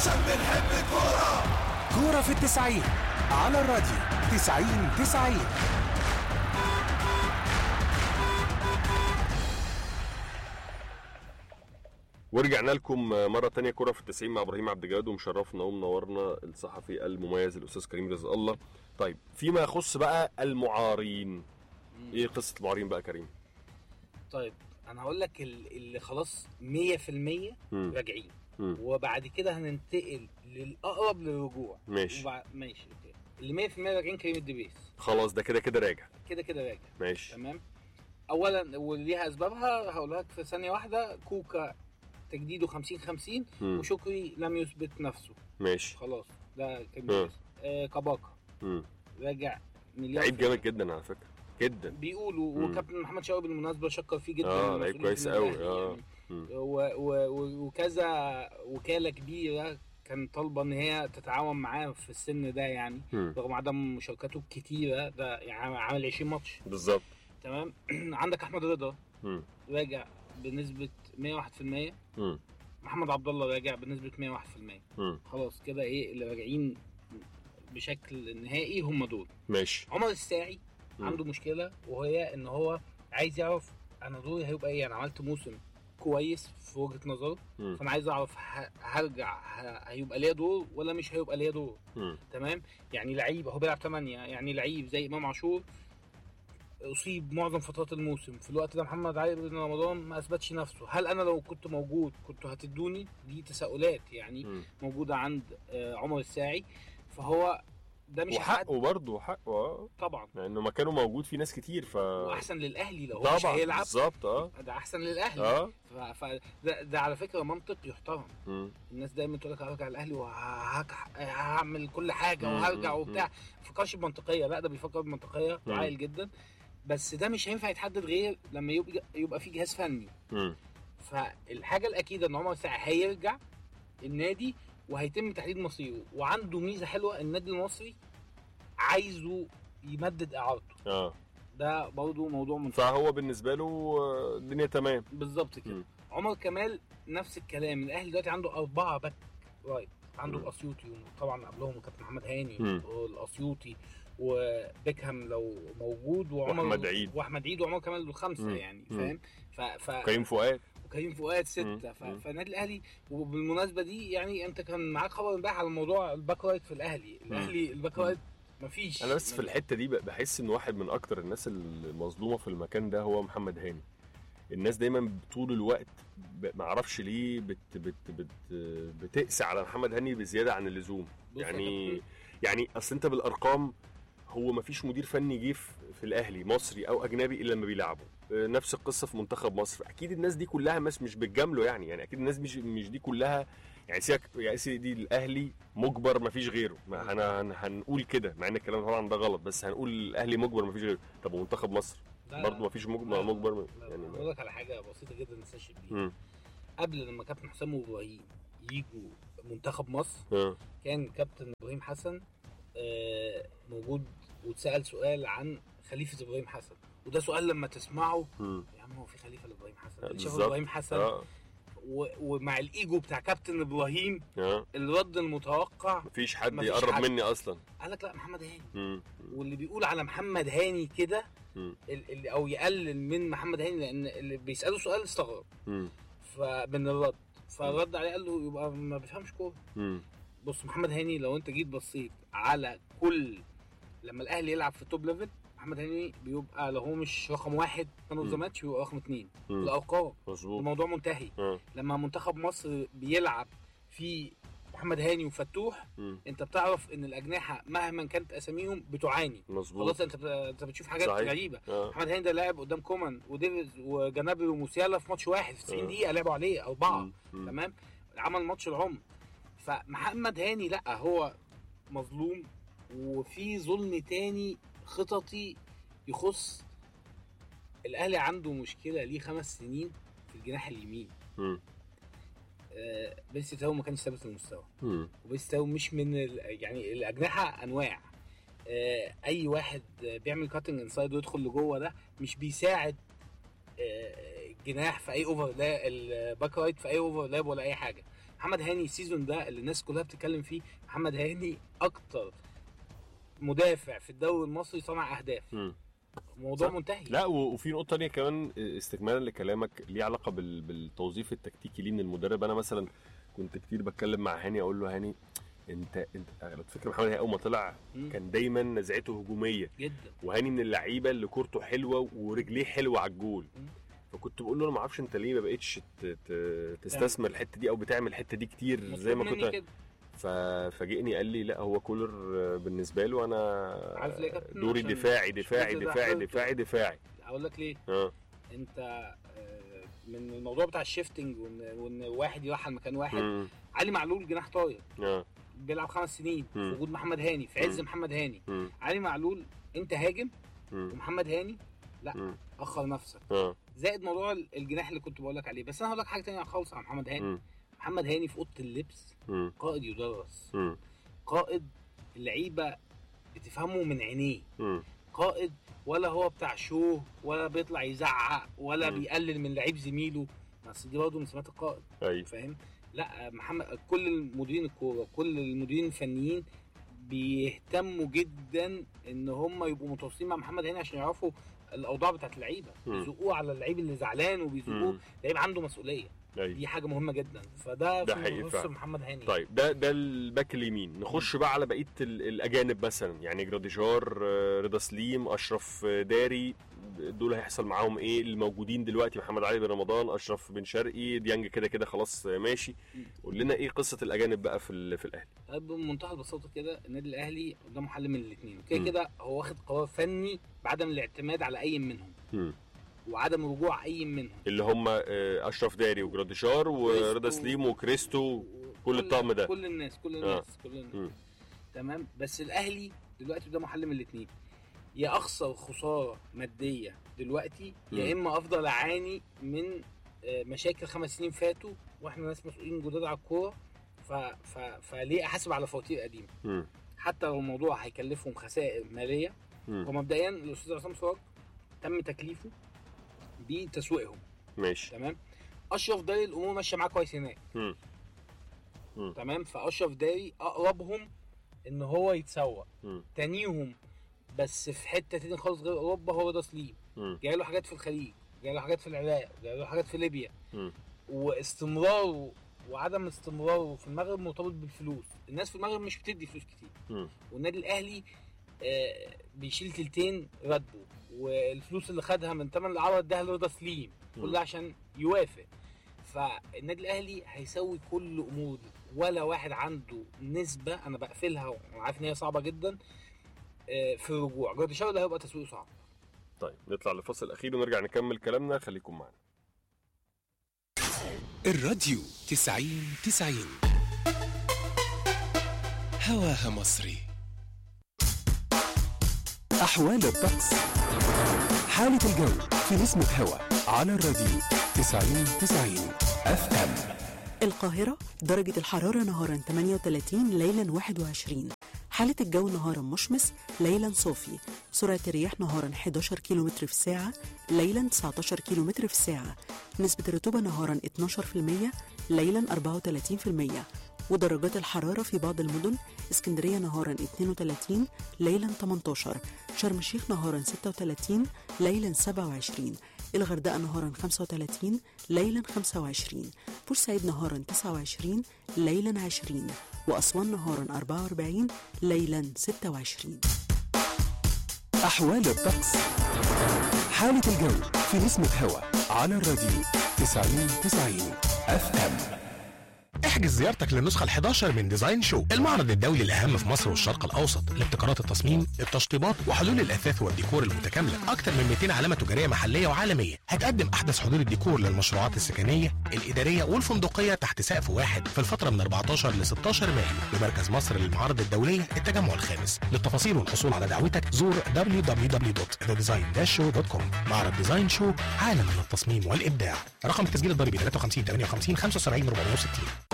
عشان بنحب الكورة كورة في التسعين على الراديو تسعين تسعين ورجعنا لكم مرة تانية كرة في التسعين مع إبراهيم عبد الجواد ومشرفنا ومنورنا الصحفي المميز الأستاذ كريم رزق الله. طيب فيما يخص بقى المعارين. إيه قصة المعارين بقى كريم؟ طيب انا هقول لك ال- اللي خلاص 100% مم. راجعين مم. وبعد كده هننتقل للاقرب للرجوع ماشي. وبع... ماشي اوكي اللي 100% راجعين كريم الدبيس خلاص ده كده كده راجع. كده كده راجع ماشي. تمام اولا وليها اسبابها هقولها لك في ثانيه واحده كوكا تجديده 50 50 مم. وشكري لم يثبت نفسه ماشي. خلاص ده كريم آه. الدبيس آه كباكا مم. راجع مليون لعيب في المية. جامد جدا على فكرة. جدا. بيقولوا مم. وكابتن محمد شوقي بالمناسبه شكر فيه جدا اه المسؤولين لعيب كويس في قوي الأهلي اه. يعني. مم. و- و- و- وكذا وكاله كبيره كان طالبه ان هي تتعاون معاه في السن ده يعني مم. رغم عدم مشاركته الكتيره ده يعني عامل 20 ماتش بالظبط. تمام عندك احمد رضا مم. راجع بنسبه 101% مم. محمد عبد الله راجع بنسبه 101% مم. خلاص كده ايه اللي راجعين بشكل نهائي هم دول ماشي. عمر الساعي مم. عنده مشكله وهي ان هو عايز يعرف انا دوري هيبقى ايه انا عملت موسم كويس في وجهه نظره مم. فانا عايز اعرف ه- هرجع ه- هيبقى ليا دور ولا مش هيبقى ليا دور مم. تمام يعني لعيب هو بيلعب 8 يعني لعيب زي امام عاشور اصيب معظم فترات الموسم في الوقت ده محمد علي بن رمضان ما اثبتش نفسه هل انا لو كنت موجود كنتوا هتدوني دي تساؤلات يعني مم. موجوده عند آه، عمر الساعي فهو ده مش حد وحقه برضه حقه اه طبعا لانه مكانه موجود في ناس كتير ف واحسن للاهلي لو هو مش طبعا هيلعب بالظبط اه ده احسن للاهلي اه ف... ف... ده, ده على فكره منطق يحترم مم. الناس دايما تقول لك هرجع الاهلي وهعمل كل حاجه مم، وهرجع مم، وبتاع ما بيفكرش بمنطقيه لا ده بيفكر بمنطقيه مم. وعاقل جدا بس ده مش هينفع يتحدد غير لما يبقى يبقى في جهاز فني مم. فالحاجه الاكيده ان عمر ساعه هيرجع النادي وهيتم تحديد مصيره وعنده ميزه حلوه النادي المصري عايزه يمدد اعارته اه ده برضه موضوع منتهي فهو بالنسبه له آه، الدنيا تمام بالظبط كده مم. عمر كمال نفس الكلام الاهلي دلوقتي عنده اربعه باك رايت عنده مم. الاسيوطي وطبعا قبلهم كابتن محمد هاني مم. والاسيوطي وبيكهام لو موجود وعمر وأحمد عيد. واحمد عيد وعمر كمال دول خمسه مم. يعني مم. فاهم ف... ف... كريم فؤاد وكريم فؤاد سته مم. ف... مم. فالنادي الاهلي وبالمناسبه دي يعني انت كان معاك خبر امبارح على موضوع الباك رايت في الاهلي الاهلي الباك رايت مفيش انا بس في الحته دي ب- بحس ان واحد من اكتر الناس المظلومه في المكان ده هو محمد هاني الناس دايما طول الوقت ب- ما اعرفش ليه بت بت بت بتقسى على محمد هاني بزياده عن اللزوم بص يا يعني كابتن. يعني اصل انت بالارقام هو ما فيش مدير فني جه في في الاهلي مصري او اجنبي الا لما بيلعبه آه، نفس القصه في منتخب مصر اكيد الناس دي كلها مش مش بتجامله يعني يعني اكيد الناس مش مش دي كلها يعني سيبك يعني سيدي الاهلي مجبر ما فيش غيره ما هن هن هنقول كده مع ان الكلام طبعا ده غلط بس هنقول الاهلي مجبر ما فيش غيره طب ومنتخب مصر لا، برضه ما فيش مجبر لا، مجبر لا، يعني بقول لك على حاجه بسيطه جدا نستشهد بيها مم. قبل لما كابتن حسام وابراهيم يجوا منتخب مصر آه. كان كابتن ابراهيم حسن آه، موجود واتسال سؤال عن خليفه ابراهيم حسن وده سؤال لما تسمعه مم. يا عم هو في خليفه لابراهيم حسن آه، اللي شاف بالظبط. ابراهيم حسن اه و... ومع الايجو بتاع كابتن ابراهيم اه الرد المتوقع مفيش حد مفيش يقرب حد. مني اصلا قال لك لا محمد هاني مم. واللي بيقول على محمد هاني كده مم. ال- اللي او يقلل من محمد هاني لان اللي بيساله سؤال استغرب مم. فمن الرد فرد عليه قال له يبقى ما بيفهمش كوره مم. بص محمد هاني لو انت جيت بصيت على كل لما الاهلي يلعب في التوب ليفل محمد هاني بيبقى لو هو مش رقم واحد مان اوف ذا مم. ماتش بيبقى رقم اثنين مم. الارقام مظبوط الموضوع منتهي اه لما منتخب مصر بيلعب في محمد هاني وفتوح مم. انت بتعرف ان الاجنحه مهما كانت اساميهم بتعاني مظبوط خلاص انت بت- انت بتشوف حاجات صحيح. غريبه اه محمد هاني ده لاعب قدام كومان وديفيز وجنابري وموسيالا في ماتش واحد في 90 آه. دقيقه لعبوا عليه اربعه مم. مم. تمام عمل ماتش العمر فمحمد هاني لا هو مظلوم وفي ظلم تاني خططي يخص الاهلي عنده مشكله ليه خمس سنين في الجناح اليمين مم. آه بيرسي تاو ما كانش ثابت المستوى مم. وبيرسي تاو مش من ال... يعني الاجنحه انواع آه اي واحد آه، بيعمل كاتنج انسايد ويدخل لجوه ده مش بيساعد آه، جناح في اي اوفر لا الباك رايت في اي اوفر لاب ولا اي حاجه محمد هاني السيزون ده اللي الناس كلها بتتكلم فيه محمد هاني اكتر مدافع في الدوري المصري صنع اهداف مم. الموضوع صح. منتهي لا و- وفي نقطه تانية كمان استكمالا لكلامك ليه علاقه بال... بالتوظيف التكتيكي ليه من المدرب انا مثلا كنت كتير بتكلم مع هاني اقول له هاني انت انت لو تفكر محمد هاني اول ما طلع مم. كان دايما نزعته هجوميه جدا وهاني من اللعيبه اللي كورته حلوه ورجليه حلوه على الجول مم. فكنت بقول له انا ما اعرفش انت ليه ما بقتش ت- ت- تستثمر الحته دي او بتعمل الحته دي كتير زي ما مطلوب مني كنت كده. ففاجئني قال لي لا هو كولر بالنسبه له انا عارف ليه يا كابتن؟ دوري عشان دفاعي مش دفاعي نازل دفاعي راح دفاعي دفاعي اقول لك ليه اه انت آه، من الموضوع بتاع الشيفتنج وان وان واحد يرحل مكان واحد مم. علي معلول جناح طاير اه بيلعب خمس سنين في مم. وجود محمد هاني في عز مم. محمد هاني مم. علي معلول انت هاجم مم. ومحمد هاني لا مم. اخر نفسك اه زائد موضوع الجناح اللي كنت بقول لك عليه بس انا هقول لك حاجه تانية خالص عن محمد هاني مم. محمد هاني في اوضه اللبس مم. قائد يدرس مم. قائد اللعيبه بتفهمه من عينيه مم. قائد ولا هو بتاع شو ولا بيطلع يزعق ولا مم. بيقلل من لعيب زميله بس دي برضه من سمات القائد ايوه فاهم لا محمد كل المديرين الكوره كل المديرين الفنيين بيهتموا جدا ان هم يبقوا متواصلين مع محمد هاني عشان يعرفوا الاوضاع بتاعت اللعيبه مم. بيزقوه على اللعيب اللي زعلان وبيزقوه مم. لعيب عنده مسؤوليه ايوه دي حاجه مهمه جدا فده ده في حقيقي نص فعلا. محمد هاني طيب ده ده الباك اليمين نخش بقى على بقيه ال- الاجانب مثلا يعني جراديجار آه، رضا سليم اشرف آه، داري دول هيحصل معاهم ايه الموجودين دلوقتي محمد علي بن رمضان اشرف بن شرقي ديانج كده كده خلاص آه، ماشي قول لنا ايه قصه الاجانب بقى في ال- في الاهلي طيب بمنتهى البساطه كده النادي الاهلي قدامه حل من الاثنين كده مم. كده هو واخد قرار فني بعدم الاعتماد على اي منهم مم. وعدم رجوع اي منهم اللي هم آه، اشرف داري وجراديجار ورضا كريستو سليم وكريستو كل كل- الطقم ده. كل الناس كل الناس كل الناس مم. تمام بس الاهلي دلوقتي قدامه حل من الاثنين يا اخسر خساره ماديه دلوقتي يا مم. اما افضل اعاني من آه، مشاكل خمس سنين فاتوا واحنا ناس مسؤولين جداد على الكوره ف... ف... فليه احاسب على فواتير قديمه مم. حتى لو الموضوع هيكلفهم خسائر ماليه مم. ومبدئيا الاستاذ عصام سراج تم تكليفه بتسويقهم ماشي تمام اشرف داري الامور ماشيه معاه كويس هناك مم. مم. تمام فاشرف داري اقربهم ان هو يتسوق مم. تانيهم بس في حته تاني خالص غير اوروبا هو رضا سليم مم. جاي له حاجات في الخليج جاي له حاجات في العراق جاي له حاجات في ليبيا مم. واستمراره وعدم استمراره في المغرب مرتبط بالفلوس الناس في المغرب مش بتدي فلوس كتير مم. والنادي الاهلي آه، بيشيل تلتين راتبه والفلوس اللي خدها من ثمن العرض اداها لرضا سليم كل مم. ده عشان يوافق فالنادي الاهلي هيسوي كل امور ولا واحد عنده نسبه انا بقفلها وعارف ان هي صعبه جدا آه، في الرجوع جرد ده هيبقى تسويقه صعب طيب نطلع لفاصل اخير ونرجع نكمل كلامنا خليكم معانا الراديو تسعين تسعين هواها مصري أحوال الطقس حالة الجو في نسمة هوا على الراديو تسعين تسعين أف أم القاهرة درجة الحرارة نهارا 38 ليلا 21 حالة الجو نهارا مشمس ليلا صافي سرعة الرياح نهارا 11 كم في الساعة ليلا 19 كم في الساعة نسبة الرطوبة نهارا 12% ليلا 34% ودرجات الحرارة في بعض المدن اسكندرية نهارا 32 ليلا 18 شرم الشيخ نهارا 36 ليلا 27 الغردقة نهارا 35 ليلا 25 بورسعيد نهارا 29 ليلا 20 وأسوان نهارا 44 ليلا 26 أحوال الطقس حالة الجو في نسمة هوا على الراديو تسعين تسعين أف أم احجز زيارتك للنسخة ال11 من ديزاين شو المعرض الدولي الأهم في مصر والشرق الأوسط لابتكارات التصميم التشطيبات وحلول الأثاث والديكور المتكاملة أكثر من 200 علامة تجارية محلية وعالمية هتقدم أحدث حلول الديكور للمشروعات السكنية الإدارية والفندقية تحت سقف واحد في الفترة من 14 ل 16 مايو بمركز مصر للمعارض الدولية التجمع الخامس للتفاصيل والحصول على دعوتك زور www.thedesign-show.com معرض ديزاين شو عالم من التصميم والإبداع رقم التسجيل الضريبي 53 58 75 460